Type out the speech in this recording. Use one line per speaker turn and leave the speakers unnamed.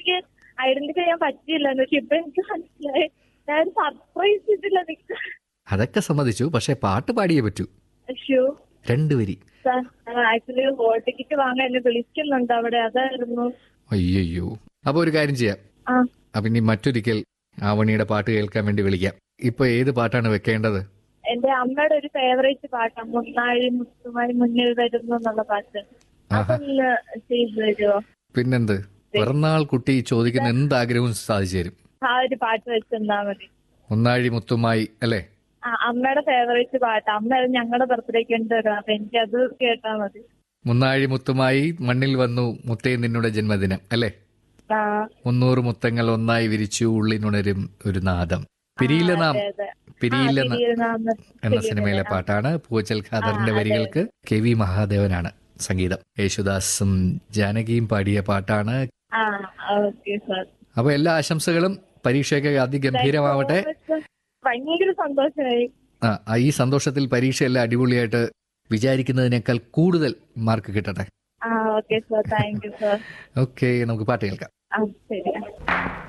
എനിക്ക് ഐഡന്റിഫൈ ചെയ്യാൻ പറ്റിയില്ല പക്ഷെ ഇപ്പൊ എനിക്ക് മനസ്സിലായി ഞാൻ സർപ്രൈസ് ചെയ്തില്ല നിക്ക
അതൊക്കെ സമ്മതിച്ചു പക്ഷെ പാട്ട് പാടിയേ പറ്റൂ
ഷോ
രണ്ടുവരി
ആക്ച്വലി ഹോൾ ടിക്കറ്റ് വാങ്ങാൻ എന്നെ വിളിക്കുന്നുണ്ട് അവിടെ അതായിരുന്നു
അയ്യോ അപ്പൊ ഒരു കാര്യം ചെയ്യാം
ആ
അപ്പൊ ഇനി മറ്റൊരിക്കൽ ആവണിയുടെ പാട്ട് കേൾക്കാൻ വേണ്ടി വിളിക്കാം ഇപ്പൊ ഏത് പാട്ടാണ് വെക്കേണ്ടത്
എന്റെ അമ്മയുടെ ഒരു ഫേവറേറ്റ് പാട്ടാണ് മുന്നാഴി മുത്തുമായി മുന്നിൽ വരുന്നു എന്നുള്ള പാട്ട്
ആഹാ
അതൊന്ന് ചെയ്തു തരുമോ
പിന്നെന്ത് പിറന്നാൾ കുട്ടി ചോദിക്കുന്ന എന്ത് ആഗ്രഹവും സാധിച്ചു തരും
ആ ഒരു പാട്ട് വെച്ചെന്നാ മതി
ഒന്നാഴി മുത്തുമായി അല്ലേ
ആ അമ്മയുടെ ഫേവറേറ്റ് പാട്ട് അമ്മ അത് ഞങ്ങളുടെ ബർത്ത്ഡേക്ക് ഉണ്ട് തരും അപ്പൊ എനിക്ക് അത് കേട്ടാ മതി
മുന്നാഴി മുത്തുമായി മണ്ണിൽ വന്നു മുത്തേ നിന്നുടെ ജന്മദിനം അല്ലേ
ആ
മുന്നൂറ് മുത്തങ്ങൾ ഒന്നായി വിരിച്ചു ഉള്ളിനുണരും ഒരു നാദം പിരിയില നാം
അതെ അതെ
പിരിയില
ആ,
നാം
തിരിയുന്നാന്ന്
എന്ന സിനിമയിലെ പാട്ടാണ് പൂച്ചൽ ഖാദറിന്റെ വരികൾക്ക് കെ വി മഹാദേവനാണ് സംഗീതം യേശുദാസും ജാനകിയും പാടിയ പാട്ടാണ്
ആ ഓക്കെ സാർ
അപ്പൊ എല്ലാ ആശംസകളും പരീക്ഷയൊക്കെ അതിഗംഭീരമാവട്ടെ
ഭയങ്കര സന്തോഷമായി
ആ ആ, ഈ സന്തോഷത്തിൽ പരീക്ഷയെല്ലാം അടിപൊളിയായിട്ട് വിചാരിക്കുന്നതിനേക്കാൾ കൂടുതൽ മാർക്ക് കിട്ടട്ടെ
ആ okay sir thank you sir
okay നമുക്ക് പാട്ട് കേൾക്കാം
ആ ശരി